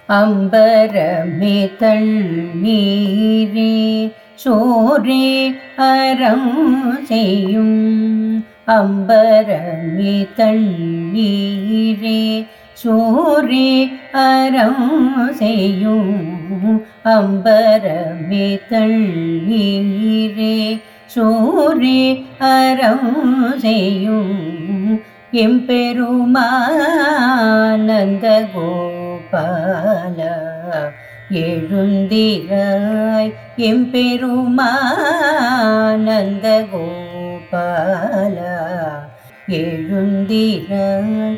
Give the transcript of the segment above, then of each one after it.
அம்பரமே தண்ணீரே சோரே அறம் செய்யும் அம்பரமே தண்ணீரே சோரே அறம் செய்யும் அம்பரமே தண்ணீரே சோரே அறம் செய்யும் எம்பெருமானந்த கோபால எழுந்திராய் எம்பெருமானந்த கோபால எழுந்திராய்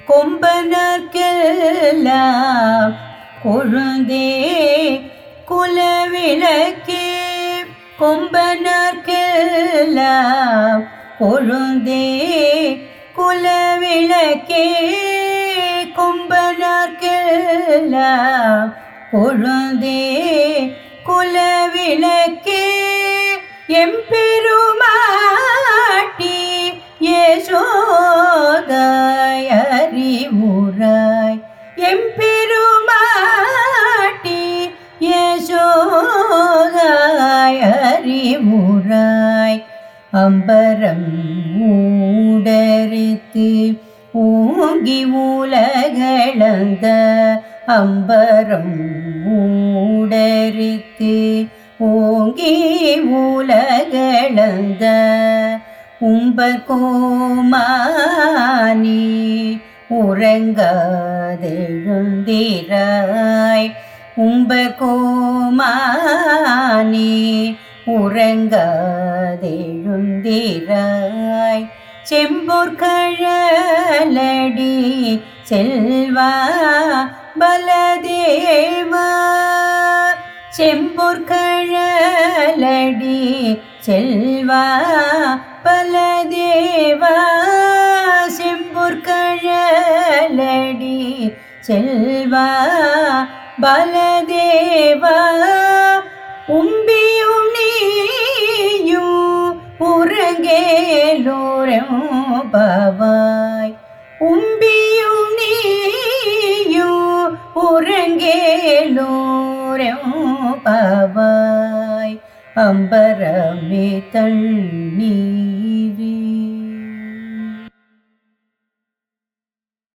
கொம்பனர்க்கெல்லாம் கொழுந்தே குலவிளக்கே கொம்பனர்க்கெல்லாம் கொழுந்தே குலவிளக்கே கொம்பனர்க்கெல்லாம் கொழுந்தே குலவிளக்கே எம்பெருமாட்டி யசோதாய் அறிவுராய் எம்பெருமாட்டி யசோதாய் அறிவுராய் அம்பரம் மூடரித்து ஓங்கி உலகளந்த அம்பரம் மூடரித்து ஓங்கி உலகளந்த உம்பர் கோமானி உறங்காதெழுந்திராய் உம்பர் கோமானி உறங்காதெழுந்திராய் செம்பொற்கழலடி செல்வா பலதேவா செம்பொற்கழலடி செல்வா பலதேவா செம்பொற்கழலடி செல்வா பலதேவா உம்பியும் நீயும் உறங்கேலோரம் பவாய் உம்பியும் நீயும் உறங்கேலோரம் பவாய் அம்பரமே தண்ணீர்